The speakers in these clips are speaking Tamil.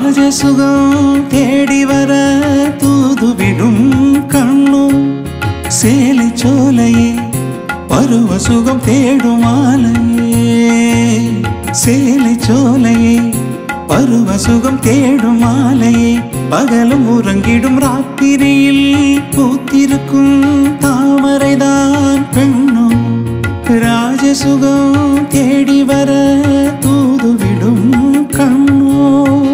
ராஜசுகம் தேடி வர தூதுவிடும் கண்ணும் சேலை சோலையே பருவ சுகம் தேடும் மாலையே சேலை சோலையே பருவ சுகம் தேடும் மாலையே பகலும் உறங்கிடும் ராத்திரியில் பூத்திருக்கும் தாமரைதான் பெண்ணும் ராஜசுகம் தேடி வர தூதுவிடும் கண்ணோ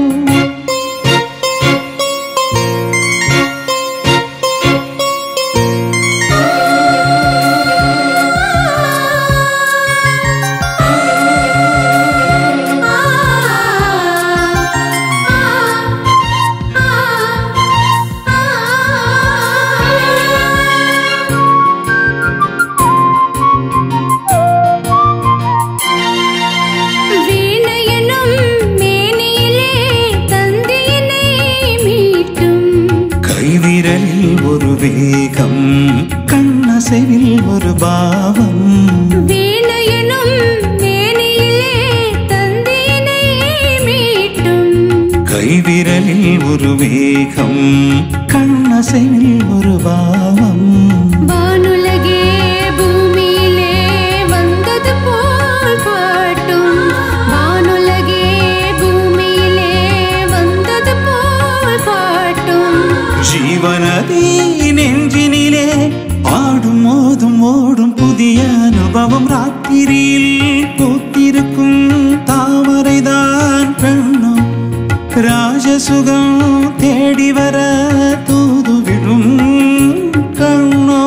வீணையனும் மேனியிலே தந்தியினை மீட்டும் கைவிரலில் ஒரு வேகம் கண்ணசைவில் ஒரு பாவம் வீணையனும் மேனியிலே தந்தியினை மீட்டும் கைவிரலில் ஒரு வேகம் கண்ணசைவில் ஒரு பாவம் வானுலகே பூமியிலே வந்தது போல் காட்டும் வானுலகே பூமியிலே வந்தது போல் காட்டும் ஜீவனதி நெஞ்சினிலே ஆடும் மோதும் ஓடும் புதிய அனுபவம் ராத்திரியில் பூத்திருக்கும் தாமரைதான் பெண்ணும் ராஜசுகம் தேடி வர தூதுவிடும் கண்ணோ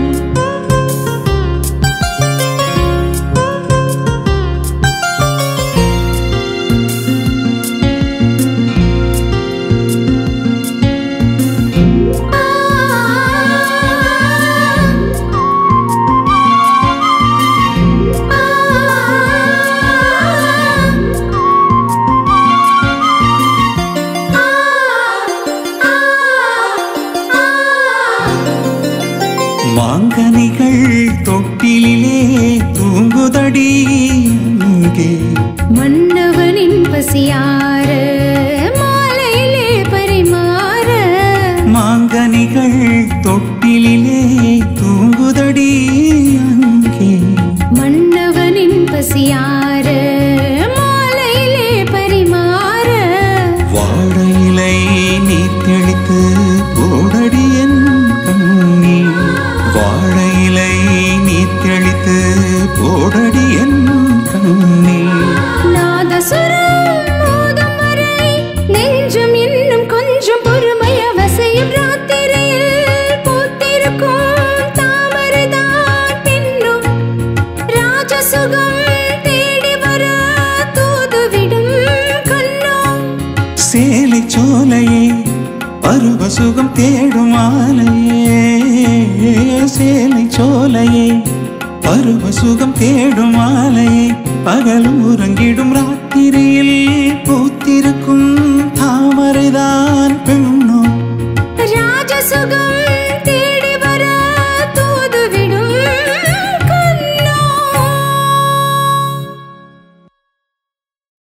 மாங்கனிகள் தொட்டிலே தூங்குதடி இங்கே மன்னவனின் பசியார மாலையிலே பரிமாற மாங்கனிகள் தொட்டிலே தூங்குதடி அங்கே மன்னவனின் பசியார மாலையிலே பரிமாற வாழையிலை நீ தெளித்து போடடி என் கண்ணி வாழையிலை நீ தெளித்து போடடி என் கண்ணி நாதசுரம் மோதும் வரை நெஞ்சம் இன்னும் கொஞ்சம் பொறுமை அவசியம் ராத்திரியில் பூத்திருக்கும் தாமரைதான் பின்னும் ராஜசுகம் தேடி வர தூதுவிடும் கண்ணோ சேலை சோலையே பருவ சுகம் தேடும் மாலையே சேலை சோலையே பருவ சுகம் தேடும் மாலையே பகலும் உறங்கிடும் ராத்திரியில் பூத்திருக்கும் தாமரைதான் பெண்ணோ ராஜசுகம்